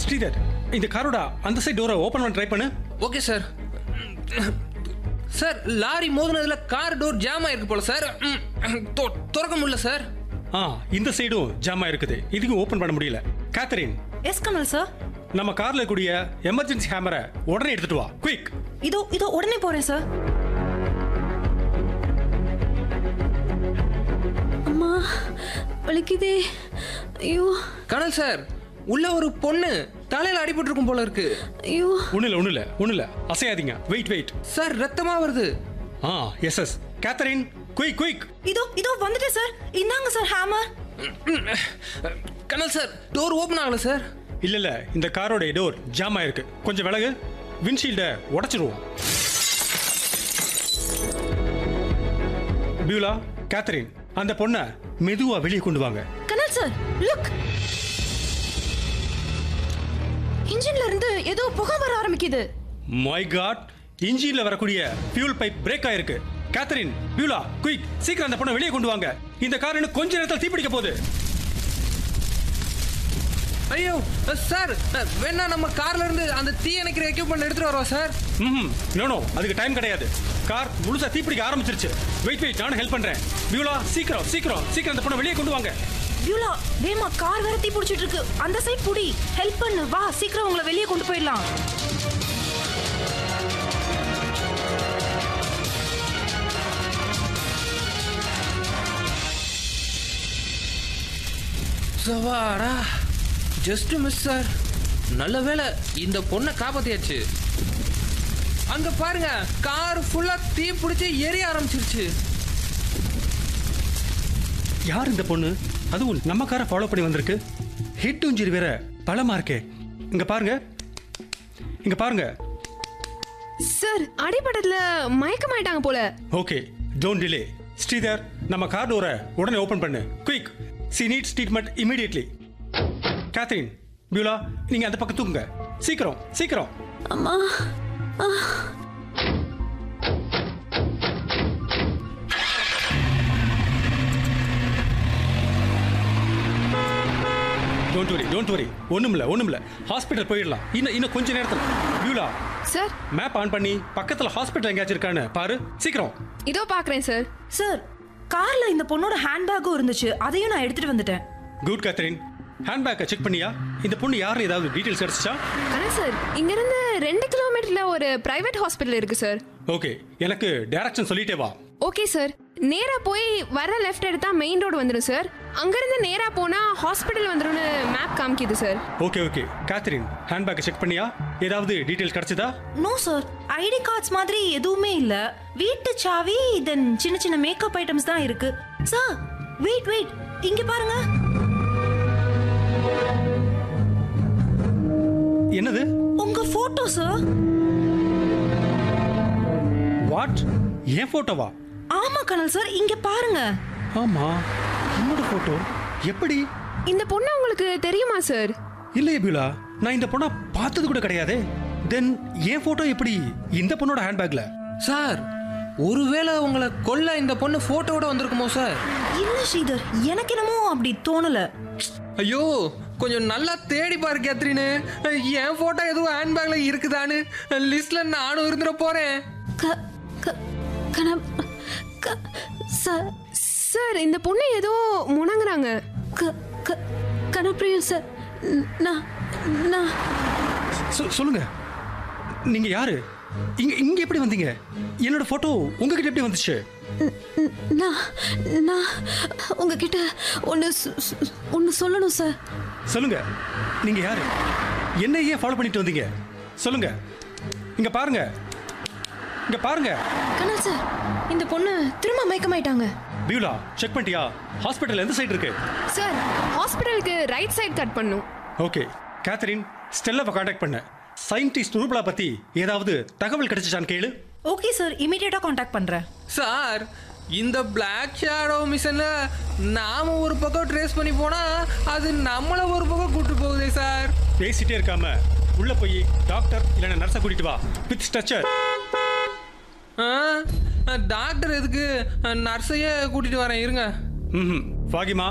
ஸ்ரீதர் இந்த காரோட அந்த சைடு டோரை ஓபன் பண்ண ட்ரை பண்ணு ஓகே சார் சார் லாரி மோதினதுல கார் டோர் ஜாம் ஆயிருக்கு போல சார் ம், தொ- திறக்க முடியல சார் ஆ இந்த சைடும் ஜாம் இருக்குது இதுக்கும் ஓபன் பண்ண முடியல கேத்தரின் எஸ் கமல் சார் நம்ம கார்ல கூடிய எமர்ஜென்சி ஹேமரை உடனே எடுத்துட்டு வா குயிக் இதோ இதோ உடனே போறேன் சார் அம்மா வலிக்குதே ஐயோ கனல் சார் உள்ள ஒரு பொண்ணு தலையில அடிபட்டு இருக்கும் போல இருக்கு ஐயோ ஒண்ணு இல்ல ஒண்ணு இல்ல ஒண்ணு இல்ல அசையாதீங்க வெயிட் வெயிட் சார் ரத்தமா வருது ah yes yes Catherine quick quick இதோ இதோ வந்துட்டேன் சார் இந்தாங்க சார் ஹேமர் கனல் சார் டோர் ஓபன் ஆகல சார் இல்ல இல்ல இந்த காரோட டோர் ஜாம் ஆயிருக்கு கொஞ்சம் விலகு விண்ட்ஷீல்ட உடைச்சிருவோம் பியூலா கேத்தரின் அந்த பொண்ணை மெதுவா வெளியே கொண்டு வாங்க கனல் சார் லுக் இன்ஜின்ல இருந்து ஏதோ புகை வர ஆரம்பிக்குது மை காட் இன்ஜின்ல வரக்கூடிய ஃபியூல் பைப் பிரேக் ஆயிருக்கு கேத்தரின் பியூலா குயிக் சீக்கிரம் அந்த பொண்ணை வெளியே கொண்டு வாங்க இந்த கார் இன்னும் கொஞ்ச நேரத்தில் தீப்பிடிக்க போகுது ஐயோ சார் வேணா நம்ம கார்ல இருந்து அந்த தீ அணைக்கிற எக்யூப்மெண்ட் எடுத்துட்டு வரோம் சார் ம் நோ நோ அதுக்கு டைம் கிடையாது கார் முழுசா தீப்பிடிக்க ஆரம்பிச்சிருச்சு வெயிட் வெயிட் நானும் ஹெல்ப் பண்றேன் பியூலா சீக்கிரம் சீக்கிரம் சீக்கிரம் அந்த பொண்ணை வெளியே கொண்டு வாங்க பியூலா வேமா கார் வேற தீ பிடிச்சிட்டு இருக்கு அந்த சைடு புடி ஹெல்ப் பண்ணு வா சீக்கிரம் உங்களை வெளியே கொண்டு போயிடலாம் சவாடா ஜஸ்ட் மிஸ் சார் நல்ல வேளை இந்த பொண்ணை காப்பாத்தியாச்சு அங்க பாருங்க கார் ஃபுல்லா தீ பிடிச்சி எரிய ஆரம்பிச்சிருச்சு யார் இந்த பொண்ணு அதுவும் நம்ம காரை ஃபாலோ பண்ணி வந்திருக்கு ஹிட் உஞ்சிரி வேற பலமா இருக்கே இங்க பாருங்க இங்க பாருங்க சார் அடிபட்டதுல மயக்கமாயிட்டாங்க போல ஓகே டோன்ட் டிலே ஸ்ரீதர் நம்ம கார் டோரை உடனே ஓபன் பண்ணு quick she needs treatment immediately Catherine Beulah நீங்க அந்த பக்கம் தூக்குங்க சீக்கிரம் சீக்கிரம் அம்மா டோன்ட் வரி டோன்ட் வரி ஒண்ணுமில்ல ஒண்ணுமில்ல ஹாஸ்பிட்டல் போயிடலாம் இன்னும் இன்னும் கொஞ்ச நேரத்தில் பியூலா சார் மேப் ஆன் பண்ணி பக்கத்துல ஹாஸ்பிட்டல் எங்கேயாச்சும் இருக்கான்னு பாரு சீக்கிரம் இதோ பாக்குறேன் சார் சார் கார்ல இந்த பொண்ணோட ஹேண்ட்பேக்கும் இருந்துச்சு அதையும் நான் எடுத்துட்டு வந்துட்டேன் குட் கேத்ரின் ஹேண்ட்பேக்கை செக் பண்ணியா இந்த பொண்ணு யாருன்னு ஏதாவது டீட்டெயில்ஸ் கிடைச்சிச்சா ஆனா சார் இங்க இருந்து ரெண்டு கிலோமீட்டர்ல ஒரு பிரைவேட் ஹாஸ்பிட்டல் இருக்கு சார் ஓகே எனக்கு டைரக்ஷன் சொல்லிட்டே வா ஓகே சார் நேரா போய் வர லெஃப்ட் எடுத்தா மெயின் ரோடு வந்துடும் சார் அங்கிருந்து நேரா போனா ஹாஸ்பிட்டல் வந்துரும்னு மேப் காமிக்குது சார் ஓகே ஓகே கேத்ரின் ஹேண்ட்பேக்கை செக் பண்ணியா ஏதாவது டீட்டெயில்ஸ் கிடைச்சதா நோ சார் ஐடி கார்ட்ஸ் மாதிரி எதுவுமே இல்ல வீட்டு சாவி தென் சின்ன சின்ன மேக்கப் ஐட்டம்ஸ் தான் இருக்கு சார் வெயிட் வெயிட் இங்க பாருங்க என்னது உங்க போட்டோ சார் வாட் ஏன் போட்டோவா ஆமா கனல் சார் இங்க பாருங்க ஆமா என்னோட போட்டோ எப்படி இந்த பொண்ணு உங்களுக்கு தெரியுமா சார் இல்லையே பியூலா நான் இந்த பொண்ணை பார்த்தது கூட கிடையாதே தென் ஏன் போட்டோ எப்படி இந்த பொண்ணோட ஹேண்ட்பேக்ல சார் ஒருவேளை உங்களை கொல்ல இந்த பொண்ணு போட்டோவோட வந்திருக்குமோ சார் இல்ல ஸ்ரீதர் எனக்கு என்னமோ அப்படி தோணல ஐயோ கொஞ்சம் நல்லா தேடி பாரு கேத்ரின்னு என் போட்டோ எதுவும் ஹேண்ட்பேக்ல இருக்குதான்னு லிஸ்ட்ல நானும் இருந்துட போறேன் க க கன க ச சார் இந்த பொண்ணு ஏதோ முணங்குறாங்க க க கனப்பிரியம் சார் நான் நான் சொ- சொல்லுங்க நீங்க யாரு இங்க இங்க எப்படி வந்தீங்க என்னோட போட்டோ உங்ககிட்ட எப்படி வந்துச்சு நான் நான் உங்ககிட்ட ஒன்று ஒன்று சொல்லணும் சார் சொல்லுங்க நீங்க யாரு என்ன ஏன் ஃபாலோ பண்ணிட்டு வந்தீங்க சொல்லுங்க இங்க பாருங்க இங்க பாருங்க கனல் சார் இந்த பொண்ணு திரும்ப மயக்கமாயிட்டாங்க பியூலா செக் பண்ணிட்டியா ஹாஸ்பிட்டல் எந்த சைடு இருக்கு சார் ஹாஸ்பிட்டலுக்கு ரைட் சைடு கட் பண்ணும் ஓகே கேத்தரின் ஸ்டெல்லாவை காண்டாக்ட் பண்ண சயின்டிஸ்ட் ரூபலா பத்தி ஏதாவது தகவல் கிடைச்சிச்சான்னு கேளு ஓகே சார் இமீடியட்டாக காண்டாக்ட் பண்ணுறேன் சார் இந்த பிளாக் ஷேடோ மிஷன்ல நாம ஒரு பக்கம் ட்ரேஸ் பண்ணி போனா அது நம்மள ஒரு பக்கம் கூட்டு போகுதே சார் பேசிட்டே இருக்காம உள்ள போய் டாக்டர் இல்லைன்னா நர்ஸை கூட்டிட்டு வா வித் ஸ்ட்ரக்சர் டாக்டர் எதுக்கு நர்ஸையே கூட்டிட்டு வரேன் இருங்க ம் ஃபாகிமா